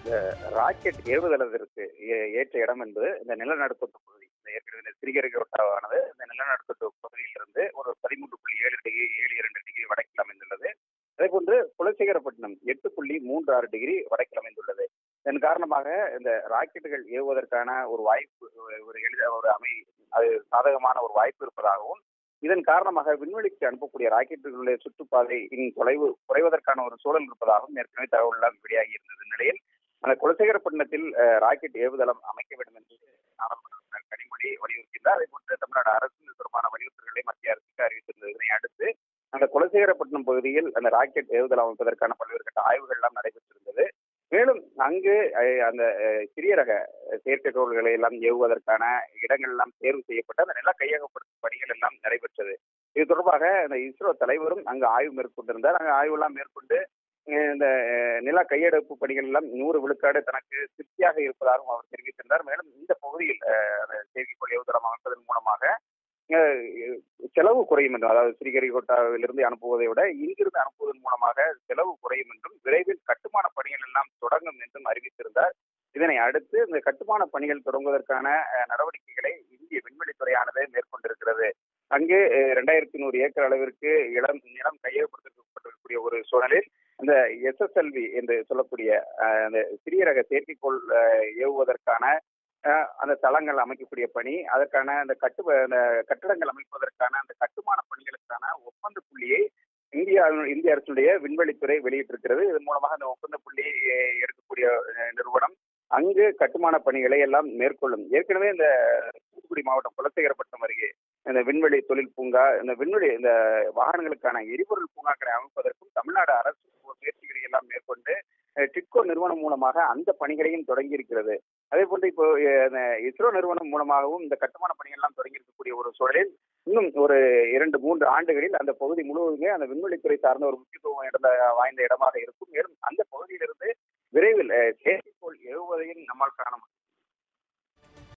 இந்த ராக்கெட் ஏவுதளத்திற்கு ஏ- ஏற்ற இடம் என்பது இந்த நிலநடுக்கத்து பகுதி இந்த ஏற்கனவே இந்த சிறிகரிகோட்டாவானது இந்த நிலநடுக்கத்து பகுதியிலிருந்து ஒரு பதிமூன்று புள்ளி ஏழு டிகிரி ஏழு இரண்டு டிகிரி வடக்கில் அமைந்துள்ளது அதே போன்று குலசேகரப்பட்டினம் எட்டு புள்ளி மூன்று ஆறு டிகிரி வடக்கில் அமைந்துள்ளது இதன் காரணமாக இந்த ராக்கெட்டுகள் ஏவுவதற்கான ஒரு வாய்ப்பு ஒரு எளித ஒரு அமை அது சாதகமான ஒரு வாய்ப்பு இருப்பதாகவும் இதன் காரணமாக விண்வெளிக்கு அனுப்பக்கூடிய ராக்கெட்டுகளுடைய சுற்றுப்பாதையின் தொலைவு குறைவதற்கான ஒரு சூழல் இருப்பதாகவும் ஏற்கனவே தகவல் எல்லாம் வெளியாகி இருந்தது நிலையில் அந்த குலசேகரப்பட்டினத்தில் அஹ், ராக்கெட் ஏவுதளம் அமைக்க வேண்டும் என்று நாடாளுமன்ற உறுப்பினர் கனிமொழி வலியுறுத்தினார் அதே போன்று தமிழ்நாடு அரசு இது தொடர்பான வலியுறுத்தல்களை மத்திய அரசுக்கு அறிவித்திருந்தது இதனை அடுத்து அந்த குலசேகரப்பட்டினம் பகுதியில் அந்த ராக்கெட் ஏவுதளம் அமைப்பதற்கான பல்வேறு கட்ட ஆய்வுகள் எல்லாம் நடைபெற்றிருந்தது மேலும் அங்கு அஹ், அந்த அஹ், சிறிய ரக செயற்கைக்கோள்களை எல்லாம் ஏவுவதற்கான இடங்கள் எல்லாம் தேர்வு செய்யப்பட்டு அந்த நில கையகப்படுத்தும் பணிகள் எல்லாம் நடைபெற்றது இது தொடர்பாக இந்த இஸ்ரோ தலைவரும் அங்கு ஆய்வு மேற்கொண்டிருந்தார் அங்கு ஆய்வு எல்லாம் மேற்கொண்டு அஹ், இந்த அஹ், நில கையெடுப்பு பணிகள் எல்லாம் நூறு விழுக்காடு தனக்கு திருப்தியாக இருப்பதாகவும் அவர் தெரிவித்திருந்தார் மேலும் இந்த பகுதியில் அஹ், அந்த செயற்கைக்கோள் ஏவுதளம் அமைப்பதன் மூலமாக அஹ், செலவு குறையும் என்றும் அதாவது ஸ்ரீஹரிகோட்டாவிலிருந்து அனுப்புவதை விட இங்கிருந்து அனுப்புவதன் மூலமாக செலவு குறையும் என்றும் விரைவில் கட்டுமான பணிகள் எல்லாம் தொடங்கும் என்றும் அறிவித்திருந்தார் இதனை அடுத்து இந்த கட்டுமான பணிகள் தொடங்குவதற்கான அஹ், நடவடிக்கைகளை இந்திய விண்வெளித்துறையானது மேற்கொண்டிருக்கிறது அங்கு இரண்டாயிரத்தி நூறு ஏக்கர் அளவிற்கு இடம் நிலம் கையகப்படுத்தப்பட்டிருக்கக்கூடிய ஒரு சூழலில் இந்த எஸ்எஸ்எல்வி என்று சொல்லக்கூடிய அஹ், அந்த சிறிய ரக செயற்கைக்கோள் அஹ், ஏவுவதற்கான அஹ், அந்த தளங்கள் அமைக்கக்கூடிய பணி அதற்கான அந்த கட்டு அந்த கட்டடங்கள் அமைப்பதற்கான அந்த கட்டுமான பணிகளுக்கான ஒப்பந்த புள்ளியை இந்தியா இந்திய அரசுடைய விண்வெளித்துறை வெளியிட்டிருக்கிறது இதன் மூலமாக அந்த ஒப்பந்த புள்ளி அஹ், எடுக்கக்கூடிய அஹ், நிறுவனம் அங்கு கட்டுமான பணிகளை எல்லாம் மேற்கொள்ளும் ஏற்கனவே இந்த தூத்துக்குடி மாவட்டம் குலசேகரப்பட்டினம் அருகே இந்த விண்வெளி தொழில் பூங்கா இந்த விண்வெளி இந்த வாகனங்களுக்கான எரிபொருள் பூங்காக்களை அமைப்பதற்கும் தமிழ்நாடு அரசு முயற்சிகளை எல்லாம் மேற்கொண்டு அஹ், டிட்கோ நிறுவனம் மூலமாக அந்த பணிகளையும் தொடங்கி இருக்கிறது அதே போன்று இப்போ அஹ், இந்த இஸ்ரோ நிறுவனம் மூலமாகவும் இந்த கட்டுமான பணிகள் எல்லாம் தொடங்கி இருக்கக்கூடிய ஒரு சூழலில் இன்னும் ஒரு இரண்டு மூன்று ஆண்டுகளில் அந்த பகுதி முழுவதுமே அந்த விண்வெளித்துறை சார்ந்த ஒரு முக்கியத்துவம் இடந்த வாய்ந்த இடமாக இருக்கும் மேலும் அந்த பகுதியிலிருந்து விரைவில் அஹ், செயற்கைக்கோள் ஏவுவதையும் நம்மால் காண முடியும்